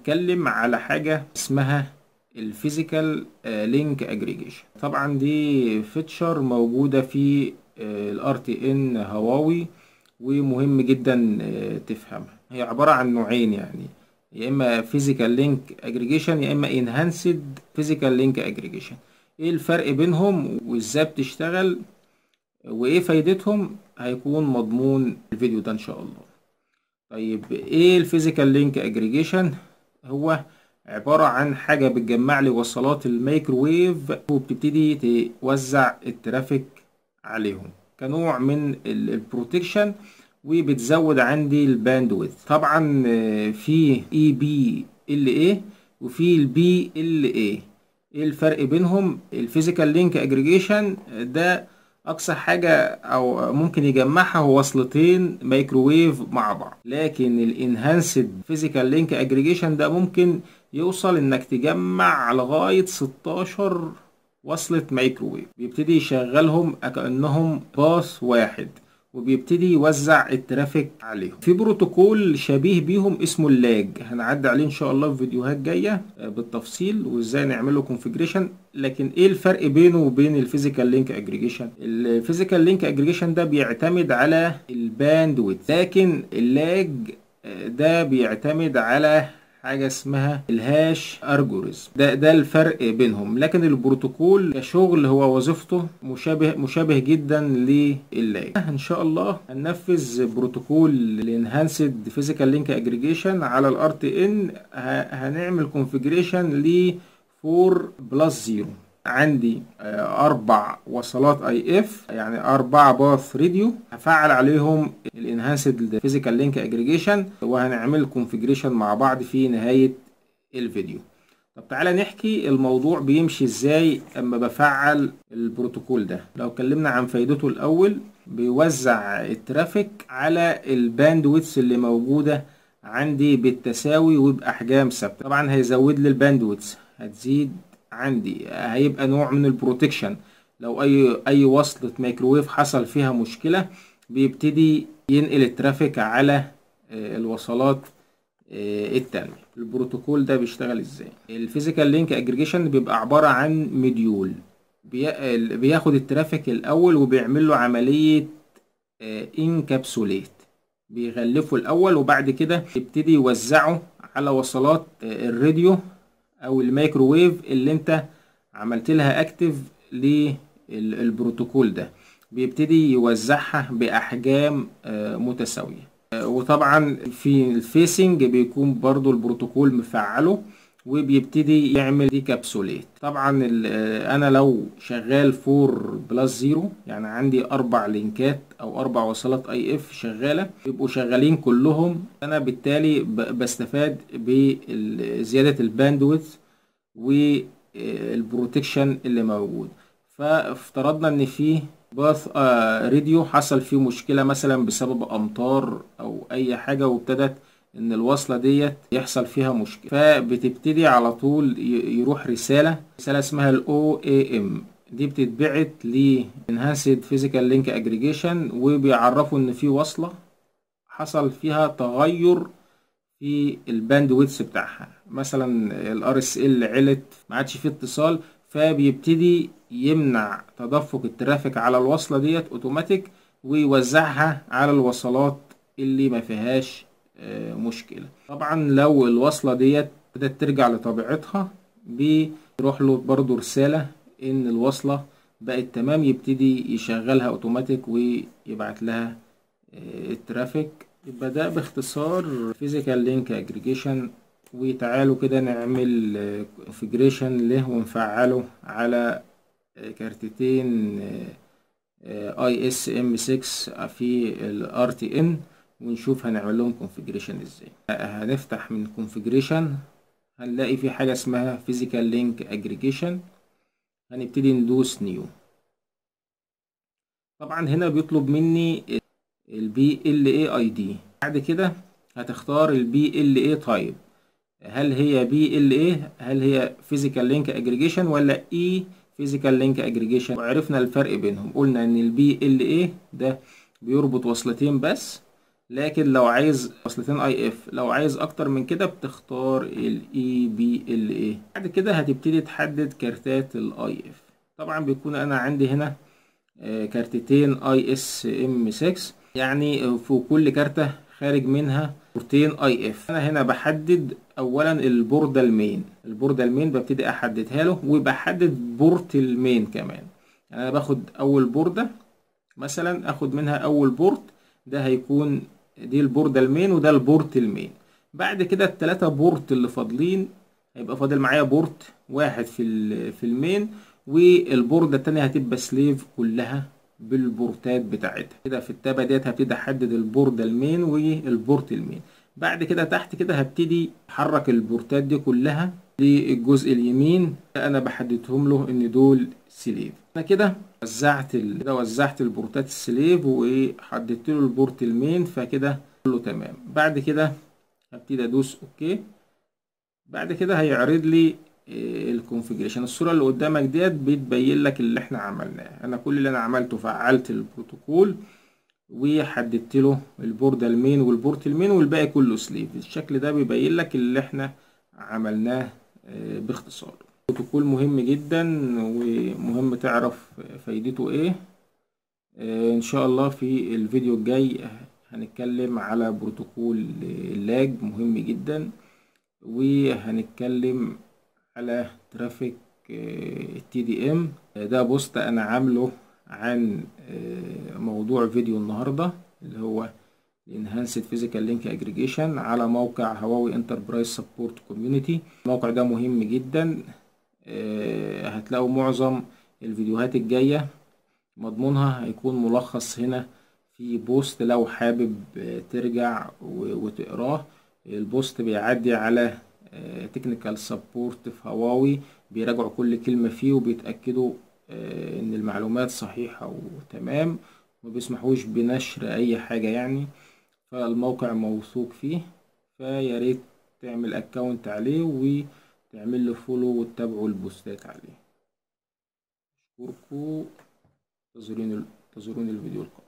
هنتكلم على حاجة اسمها الفيزيكال لينك اجريجيشن طبعا دي فيتشر موجودة في الار تي ان هواوي ومهم جدا تفهمها هي عبارة عن نوعين يعني يا اما فيزيكال لينك اجريجيشن يا اما انهانسد فيزيكال لينك اجريجيشن ايه الفرق بينهم وازاي بتشتغل وايه فايدتهم هيكون مضمون الفيديو ده ان شاء الله طيب ايه الفيزيكال لينك اجريجيشن هو عبارة عن حاجة بتجمع لي وصلات الميكروويف وبتبتدي توزع الترافيك عليهم كنوع من البروتكشن وبتزود عندي الباندويث طبعا في اي بي ال اي وفي البي ال اي ايه الفرق بينهم الفيزيكال لينك اجريجيشن ده اقصى حاجة او ممكن يجمعها هو وصلتين مايكروويف مع بعض لكن الانهانسد فيزيكال لينك اجريجيشن ده ممكن يوصل انك تجمع لغاية 16 وصلة مايكروويف بيبتدي يشغلهم كأنهم باص واحد وبيبتدي يوزع الترافيك عليهم في بروتوكول شبيه بيهم اسمه اللاج هنعدي عليه ان شاء الله في فيديوهات جايه بالتفصيل وازاي نعمل له كونفيجريشن لكن ايه الفرق بينه وبين الفيزيكال لينك اجريجيشن الفيزيكال لينك اجريجيشن ده بيعتمد على الباندويث لكن اللاج ده بيعتمد على حاجة اسمها الهاش ارجوريزم ده ده الفرق بينهم لكن البروتوكول كشغل هو وظيفته مشابه مشابه جدا للاج ان شاء الله هننفذ بروتوكول الانهانسد فيزيكال لينك اجريجيشن على الار تي ان هنعمل كونفيجريشن ل 4 بلس 0 عندي اربع وصلات اي اف يعني اربع باث راديو هفعل عليهم الانهانسد فيزيكال لينك اجريجيشن وهنعمل كونفيجريشن مع بعض في نهايه الفيديو طب تعالى نحكي الموضوع بيمشي ازاي اما بفعل البروتوكول ده لو اتكلمنا عن فايدته الاول بيوزع الترافيك على الباندويتس اللي موجوده عندي بالتساوي وباحجام ثابته طبعا هيزود لي الباندويتس هتزيد عندي هيبقى نوع من البروتكشن لو اي اي وصلة ميكروويف حصل فيها مشكلة بيبتدي ينقل الترافيك على الوصلات التانية البروتوكول ده بيشتغل ازاي الفيزيكال لينك اجريجيشن بيبقى عبارة عن مديول بياخد الترافيك الاول وبيعمل له عملية انكابسوليت بيغلفه الاول وبعد كده يبتدي يوزعه على وصلات الراديو او الميكروويف اللي انت عملت لها اكتف للبروتوكول ده بيبتدي يوزعها باحجام متساويه وطبعا في الفيسنج بيكون برضو البروتوكول مفعله وبيبتدي يعمل ديكابسوليت طبعا انا لو شغال 4 بلس 0 يعني عندي اربع لينكات او اربع وصلات اي اف شغاله بيبقوا شغالين كلهم انا بالتالي بستفاد بزياده الباندويث والبروتكشن اللي موجود فافترضنا ان في باث آه راديو حصل فيه مشكله مثلا بسبب امطار او اي حاجه وابتدت ان الوصله ديت يحصل فيها مشكله فبتبتدي على طول يروح رساله رساله اسمها الاو اي ام دي بتتبعت ل Enhanced Physical Link Aggregation وبيعرفوا ان في وصله حصل فيها تغير في الباندويتس بتاعها مثلا الار اس ال علت ما عادش فيه اتصال فبيبتدي يمنع تدفق الترافيك على الوصله ديت اوتوماتيك ويوزعها على الوصلات اللي ما فيهاش مشكلة طبعا لو الوصلة ديت بدأت ترجع لطبيعتها بيروح له برضو رسالة ان الوصلة بقت تمام يبتدي يشغلها اوتوماتيك ويبعت لها الترافيك يبقى ده باختصار فيزيكال لينك اجريجيشن وتعالوا كده نعمل كونفيجريشن له ونفعله على كارتتين اي اس ام 6 في الار تي ان ونشوف هنعمل لهم كونفيجريشن ازاي هنفتح من كونفيجريشن هنلاقي في حاجه اسمها فيزيكال لينك اجريجيشن هنبتدي ندوس نيو طبعا هنا بيطلب مني البي ال اي اي دي بعد كده هتختار البي ال اي تايب هل هي بي ال اي هل هي فيزيكال لينك اجريجيشن ولا اي فيزيكال لينك اجريجيشن وعرفنا الفرق بينهم قلنا ان البي ال اي ده بيربط وصلتين بس لكن لو عايز وصلتين اي اف لو عايز اكتر من كده بتختار الاي بي ال اي بعد كده هتبتدي تحدد كارتات الاي اف طبعا بيكون انا عندي هنا آه، كارتتين اي اس ام 6 يعني في كل كارتة خارج منها بورتين اي اف انا هنا بحدد اولا البوردة المين البوردة المين ببتدي احددها له وبحدد بورت المين كمان يعني انا باخد اول بوردة مثلا اخد منها اول بورت ده هيكون دي البوردة المين وده البورت المين بعد كده التلاتة بورت اللي فاضلين هيبقى فاضل معايا بورت واحد في ال- في المين والبوردة التانية هتبقى سليف كلها بالبورتات بتاعتها كده في التابة ديت هبتدي احدد البوردة المين والبورت المين بعد كده تحت كده هبتدي احرك البورتات دي كلها للجزء اليمين انا بحددهم له ان دول سليف انا كده وزعت ال... كده وزعت البورتات السليف وحددت له البورت المين فكده كله تمام بعد كده هبتدي ادوس اوكي بعد كده هيعرض لي الكونفيجريشن الصوره اللي قدامك ديت بتبين لك اللي احنا عملناه انا كل اللي انا عملته فعلت البروتوكول وحددت له البوردة المين والبورت المين والباقي كله سليف الشكل ده بيبين لك اللي احنا عملناه آه، باختصار بروتوكول مهم جدا ومهم تعرف فايدته ايه آه، ان شاء الله في الفيديو الجاي هنتكلم على بروتوكول اللاج مهم جدا وهنتكلم على ترافيك التي دي ام ده بوست انا عامله عن آه، موضوع فيديو النهارده اللي هو Enhanced Physical Link Aggregation على موقع هواوي انتربرايز سبورت كوميونيتي الموقع ده مهم جدا آه، هتلاقوا معظم الفيديوهات الجاية مضمونها هيكون ملخص هنا في بوست لو حابب آه، ترجع و- وتقراه البوست بيعدي على تكنيكال سبورت في هواوي بيراجعوا كل كلمة فيه وبيتأكدوا آه، ان المعلومات صحيحة وتمام ما بيسمحوش بنشر اي حاجة يعني فالموقع موثوق فيه فياريت تعمل اكونت عليه وتعمل له فولو وتتابعوا البوستات عليه اشكركم انتظروني انتظروني الفيديو القادم